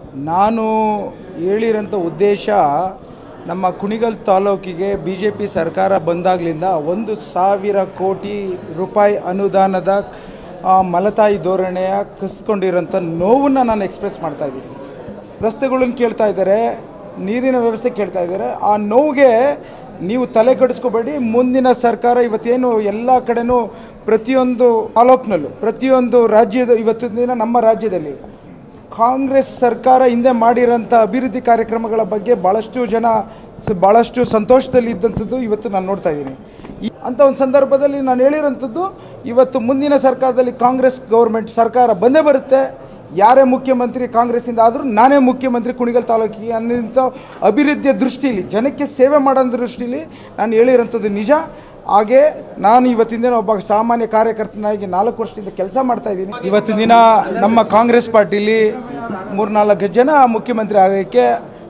ನಾನು ಹೇಳಿರೋಂಥ ಉದ್ದೇಶ ನಮ್ಮ ಕುಣಿಗಲ್ ತಾಲೂಕಿಗೆ ಬಿ ಜೆ ಪಿ ಸರ್ಕಾರ ಬಂದಾಗಲಿಂದ ಒಂದು ಸಾವಿರ ಕೋಟಿ ರೂಪಾಯಿ ಅನುದಾನದ ಆ, ಮಲತಾಯಿ ಧೋರಣೆಯ ಕಸ್ಕೊಂಡಿರೋಂಥ ನೋವನ್ನು ನಾನು ಎಕ್ಸ್ಪ್ರೆಸ್ ಮಾಡ್ತಾ ಇದ್ದೀನಿ ರಸ್ತೆಗಳನ್ನು ಕೇಳ್ತಾ ಇದ್ದಾರೆ ನೀರಿನ ವ್ಯವಸ್ಥೆ ಕೇಳ್ತಾ ಇದ್ದಾರೆ ಆ ನೋವಿಗೆ ನೀವು ತಲೆ ಕೆಡಿಸ್ಕೋಬೇಡಿ ಮುಂದಿನ ಸರ್ಕಾರ ಇವತ್ತೇನು ಎಲ್ಲ ಕಡೆನೂ ಪ್ರತಿಯೊಂದು ತಾಲೂಕಿನಲ್ಲೂ ಪ್ರತಿಯೊಂದು ರಾಜ್ಯದ ಇವತ್ತಿನ ದಿನ ನಮ್ಮ ರಾಜ್ಯದಲ್ಲಿ ಕಾಂಗ್ರೆಸ್ ಸರ್ಕಾರ ಹಿಂದೆ ಮಾಡಿರೋಂಥ ಅಭಿವೃದ್ಧಿ ಕಾರ್ಯಕ್ರಮಗಳ ಬಗ್ಗೆ ಭಾಳಷ್ಟು ಜನ ಸ- ಭಾಳಷ್ಟು ಸಂತೋಷದಲ್ಲಿ ಇದ್ದಂಥದ್ದು ಇವತ್ತು ನಾನು ನೋಡ್ತಾ ಇದ್ದೀನಿ ಈ ಅಂಥ ಒಂದು ಸಂದರ್ಭದಲ್ಲಿ ನಾನು ಹೇಳಿರೋಂಥದ್ದು ಇವತ್ತು ಮುಂದಿನ ಸರ್ಕಾರದಲ್ಲಿ ಕಾಂಗ್ರೆಸ್ ಗೌರ್ಮೆಂಟ್ ಸರ್ಕಾರ ಬಂದೇ ಬರುತ್ತೆ ಯಾರೇ ಮುಖ್ಯಮಂತ್ರಿ ಕಾಂಗ್ರೆಸ್ಸಿಂದ ಆದರೂ ನಾನೇ ಮುಖ್ಯಮಂತ್ರಿ ಕುಣಿಗಲ್ ತಾಲೂಕಿಗೆ ಅನ್ನೋಂಥ ಅಭಿವೃದ್ಧಿಯ ದೃಷ್ಟಿಲಿ ಜನಕ್ಕೆ ಸೇವೆ ಮಾಡೋ ದೃಷ್ಟಿಲಿ ನಾನು ಹೇಳಿರೋಂಥದ್ದು ನಿಜ ಹಾಗೆ ನಾನು ಇವತ್ತಿನ ದಿನ ಒಬ್ಬ ಸಾಮಾನ್ಯ ಕಾರ್ಯಕರ್ತನಾಗಿ ನಾಲ್ಕು ವರ್ಷದಿಂದ ಕೆಲಸ ಮಾಡ್ತಾ ಇದ್ದೀನಿ ಇವತ್ತಿನ ದಿನ ನಮ್ಮ ಕಾಂಗ್ರೆಸ್ ಪಾರ್ಟಿಲಿ ಮೂರ್ನಾಲ್ಕು ಜನ ಮುಖ್ಯಮಂತ್ರಿ ಆಗೋಕ್ಕೆ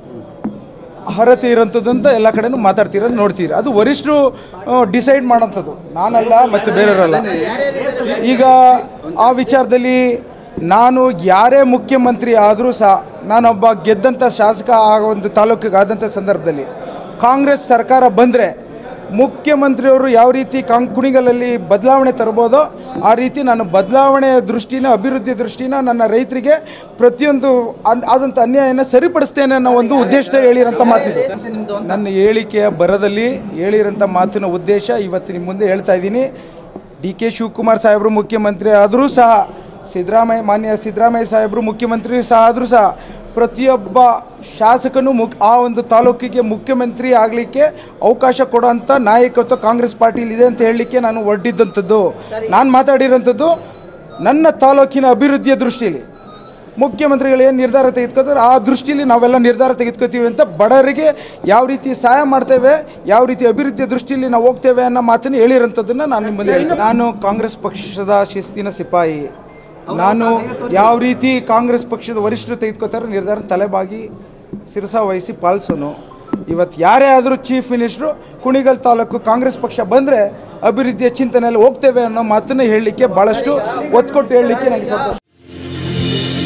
ಅರ್ಹತೆ ಇರೋಂಥದ್ದು ಅಂತ ಎಲ್ಲ ಕಡೆನೂ ಮಾತಾಡ್ತಿರೋದು ನೋಡ್ತೀರಿ ಅದು ವರಿಷ್ಠರು ಡಿಸೈಡ್ ಮಾಡೋಂಥದ್ದು ನಾನಲ್ಲ ಮತ್ತು ಬೇರೆಯವರಲ್ಲ ಈಗ ಆ ವಿಚಾರದಲ್ಲಿ ನಾನು ಯಾರೇ ಮುಖ್ಯಮಂತ್ರಿ ಆದರೂ ಸಹ ನಾನೊಬ್ಬ ಗೆದ್ದಂಥ ಶಾಸಕ ಆಗೋ ಒಂದು ತಾಲೂಕಿಗೆ ಆದಂಥ ಸಂದರ್ಭದಲ್ಲಿ ಕಾಂಗ್ರೆಸ್ ಸರ್ಕಾರ ಬಂದರೆ ಮುಖ್ಯಮಂತ್ರಿಯವರು ಯಾವ ರೀತಿ ಕಾಂ ಕುಣಿಗಲಲ್ಲಿ ಬದಲಾವಣೆ ತರ್ಬೋದೋ ಆ ರೀತಿ ನಾನು ಬದಲಾವಣೆಯ ದೃಷ್ಟಿನ ಅಭಿವೃದ್ಧಿ ದೃಷ್ಟಿನ ನನ್ನ ರೈತರಿಗೆ ಪ್ರತಿಯೊಂದು ಅನ್- ಆದಂಥ ಅನ್ಯಾಯನ ಸರಿಪಡಿಸ್ತೇನೆ ಅನ್ನೋ ಒಂದು ಉದ್ದೇಶ ಹೇಳಿರೋಂಥ ಮಾತಿದೆ ನನ್ನ ಹೇಳಿಕೆಯ ಬರದಲ್ಲಿ ಹೇಳಿರೋಂಥ ಮಾತಿನ ಉದ್ದೇಶ ಇವತ್ತು ನಿಮ್ಮ ಮುಂದೆ ಹೇಳ್ತಾ ಇದ್ದೀನಿ ಡಿ ಕೆ ಶಿವಕುಮಾರ್ ಸಾಹೇಬರು ಮುಖ್ಯಮಂತ್ರಿ ಆದರೂ ಸಹ ಸಿದ್ದರಾಮಯ್ಯ ಮಾನ್ಯ ಸಿದ್ದರಾಮಯ್ಯ ಸಾಹೇಬರು ಮುಖ್ಯಮಂತ್ರಿ ಸಹ ಆದರೂ ಸಹ ಪ್ರತಿಯೊಬ್ಬ ಶಾಸಕನು ಮುಕ್ ಆ ಒಂದು ತಾಲೂಕಿಗೆ ಮುಖ್ಯಮಂತ್ರಿ ಆಗಲಿಕ್ಕೆ ಅವಕಾಶ ಕೊಡೋಂಥ ನಾಯಕತ್ವ ಕಾಂಗ್ರೆಸ್ ಪಾರ್ಟಿಲಿ ಇದೆ ಅಂತ ಹೇಳಲಿಕ್ಕೆ ನಾನು ಒಡ್ಡಿದ್ದಂಥದ್ದು ನಾನು ಮಾತಾಡಿರೋಂಥದ್ದು ನನ್ನ ತಾಲೂಕಿನ ಅಭಿವೃದ್ಧಿಯ ದೃಷ್ಟಿಯಲ್ಲಿ ಮುಖ್ಯಮಂತ್ರಿಗಳು ಏನು ನಿರ್ಧಾರ ತೆಗೆದುಕೋತಾರೆ ಆ ದೃಷ್ಟಿಯಲ್ಲಿ ನಾವೆಲ್ಲ ನಿರ್ಧಾರ ತೆಗೆದುಕೋತೀವಿ ಅಂತ ಬಡವರಿಗೆ ಯಾವ ರೀತಿ ಸಹಾಯ ಮಾಡ್ತೇವೆ ಯಾವ ರೀತಿ ಅಭಿವೃದ್ಧಿಯ ದೃಷ್ಟಿಯಲ್ಲಿ ನಾವು ಹೋಗ್ತೇವೆ ಅನ್ನೋ ಮಾತನ್ನು ಹೇಳಿರೋಂಥದ್ದನ್ನು ನಾನು ನಿಮ್ಮ ಮುಂದೆ ಹೇಳ್ತೀನಿ. ನಾನು ಕಾಂಗ್ರೆಸ್ ಪಕ್ಷದ ಶಿಸ್ತಿನ ಸಿಪಾಯಿ ನಾನು ಯಾವ ರೀತಿ ಕಾಂಗ್ರೆಸ್ ಪಕ್ಷದ ವರಿಷ್ಠರು ತೆಗೆದುಕೋತಾರೆ ನಿರ್ಧಾರ ತಲೆಬಾಗಿ ಶಿರಸ ವಹಿಸಿ ಪಾಲಿಸೋನು ಇವತ್ತು ಯಾರೇ ಆದರೂ ಚೀಫ್ ಮಿನಿಸ್ಟ್ರು ಕುಣಿಗಲ್ ತಾಲೂಕು ಕಾಂಗ್ರೆಸ್ ಪಕ್ಷ ಬಂದರೆ ಅಭಿವೃದ್ಧಿಯ ಚಿಂತನೆಯಲ್ಲಿ ಹೋಗ್ತೇವೆ ಅನ್ನೋ ಮಾತನ್ನು ಹೇಳಲಿಕ್ಕೆ ಭಾಳಷ್ಟು ಒತ್ತು ಕೊಟ್ಟು ಹೇಳಲಿಕ್ಕೆ ನನಗೆ ಸಂತೋಷ